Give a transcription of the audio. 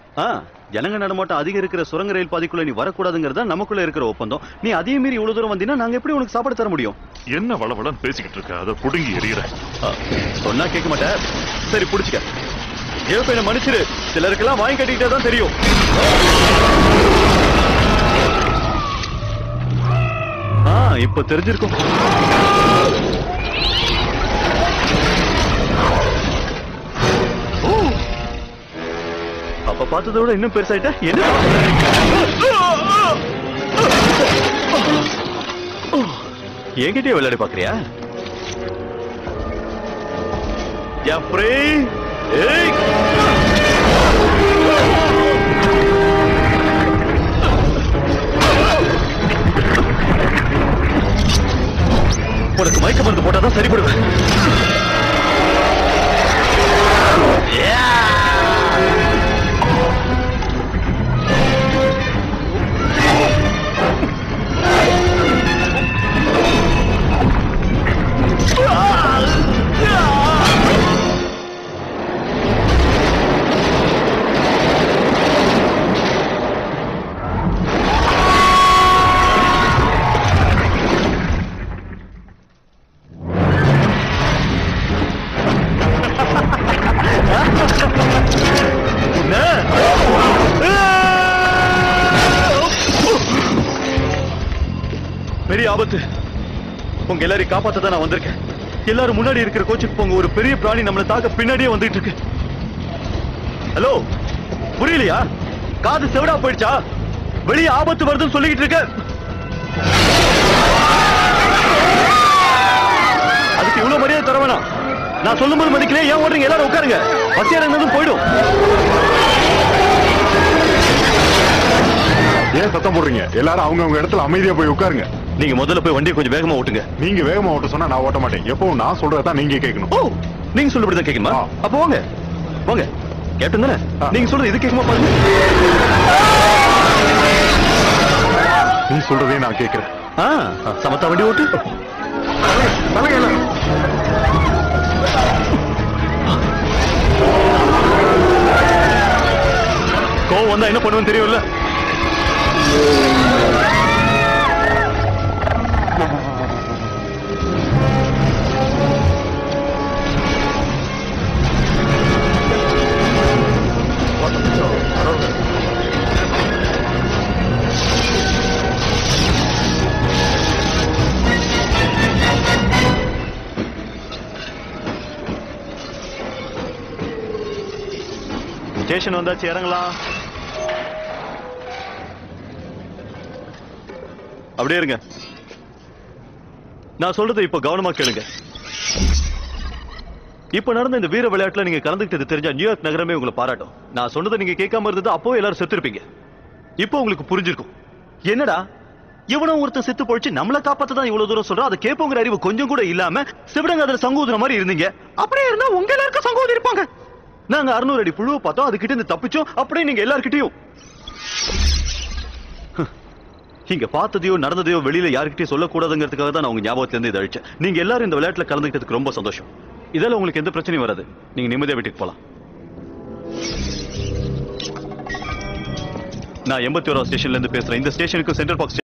ஆ ஜனங்க நடமாட்டம் அதிகம் இருக்கிற சுரங்க ரயில் பாதைக்குள்ள நீ வரக்கூடாதுங்கிறதா நமக்குள்ள இருக்கிற ஒப்பந்தம் நீ அதே மீறி இவ்வளவு தூரம் வந்தீங்கன்னா நாங்க எப்படி உனக்கு சாப்பாடு தர முடியும் என்ன வளவளன்னு பேசிக்கிட்டு இருக்க அதை புடுங்கி எறிகிறேன் ஆ, சொன்னா கேட்க மாட்டேன் சரி புடிச்சுக்க ஏன் மன்னிச்சிரு சிலருக்கெல்லாம் வாங்கி கட்டிக்கிட்டே தான் தெரியும் ஆ இப்ப தெரிஞ்சிருக்கும் ஓ, அப்ப பார்த்ததை விட இன்னும் பெருசாயிட்ட என்ன என்கிட்டயே விளையாடி பாக்குறியா ஜாஃப்ரி ஏய் உனக்கு மயக்க மருந்து போட்டாதான் சரிப்படுவேன் பெரிய ஆபத்து உங்க எல்லாரையும் காப்பாத்த தான் நான் வந்திருக்கேன் எல்லாரும் முன்னாடி இருக்கிற கோச்சுக்கு போங்க ஒரு பெரிய பிராணி நம்மளை தாக்க பின்னாடியே வந்துட்டு இருக்கு ஹலோ புரியலையா காது செவிடா போயிடுச்சா வெளியே ஆபத்து வருதுன்னு சொல்லிக்கிட்டு இருக்க அதுக்கு இவ்வளவு மரியாதை தர வேணாம் நான் சொல்லும்போது மதிக்கல ஏன் ஓடுறீங்க எல்லாரும் உட்காருங்க பசியா இருந்ததும் போயிடும் ஏன் சத்தம் போடுறீங்க எல்லாரும் அவங்க அவங்க இடத்துல அமைதியா போய் உட்காருங்க நீங்க முதல்ல போய் வண்டியை கொஞ்சம் வேகமா ஓட்டுங்க நீங்க வேகமா ஓட்ட சொன்னா நான் ஓட்ட மாட்டேன் எப்பவும் நான் சொல்றதான் நீங்க கேட்கணும் ஓ நீங்க சொல்றபடிதான் கேட்கணுமா ஆ. அப்ப வாங்க வாங்க கேப்டன் தானே ஆ. நீங்க சொல்றது இது கேட்குமா பாருங்க நீ சொல்றதே நான் கேட்கிறேன் ஆ, சமத்தா வண்டி ஓட்டு தலையில கோவம் வந்தா என்ன பண்ணுவேன்னு தெரியும்ல ஸ்டேஷன் வந்தாச்சு இறங்கலாம் அப்படியே இருங்க நான் சொல்றதை இப்ப கவனமா கேளுங்க இப்ப நடந்த இந்த வீர விளையாட்டுல நீங்க கலந்துக்கிட்டது தெரிஞ்சா நியூயார்க் நகரமே உங்களை பாராட்டும் நான் சொன்னதை நீங்க கேட்காம இருந்தது அப்போ எல்லாரும் செத்துருப்பீங்க இப்போ உங்களுக்கு புரிஞ்சிருக்கும் என்னடா இவனும் ஒருத்தன் செத்து போயிடுச்சு நம்மள காப்பாத்த தான் இவ்வளவு தூரம் சொல்றான் அதை கேட்போங்கிற அறிவு கொஞ்சம் கூட இல்லாம சிவடங்க அதுல சங்கூதுற மாதிரி இருந்தீங்க அப்படியே இருந்தா உங்க எல்லாருக்கும் சங்கூதி இருப்பாங்க நாங்க அறுநூறு அடி புழுவை பார்த்தோம் அதுகிட்ட இருந்து தப்பிச்சோம் அப்படியே நீங்க எல்லார்கிட்டயும் இங்க பார்த்ததையோ நடந்ததையோ வெளியில யாருக்கிட்டயும் சொல்லக்கூடாதுங்கிறதுக்காக தான் நான் உங்க ஞாபகத்துல இருந்து இதை அழிச்சேன் நீங்க எல்லாரும் இந்த விளையாட்டுல கலந்துக்கிட்டதுக்கு ரொம்ப சந்தோஷம் இதால உங்களுக்கு எந்த பிரச்சனையும் வராது நீங்க நிம்மதியா வீட்டுக்கு போலாம் நான் எண்பத்தி ஓராவது ஸ்டேஷன்ல இருந்து பேசுறேன் இந்த ஸ்டேஷனுக்கு சென்ட்ரல் பார்க்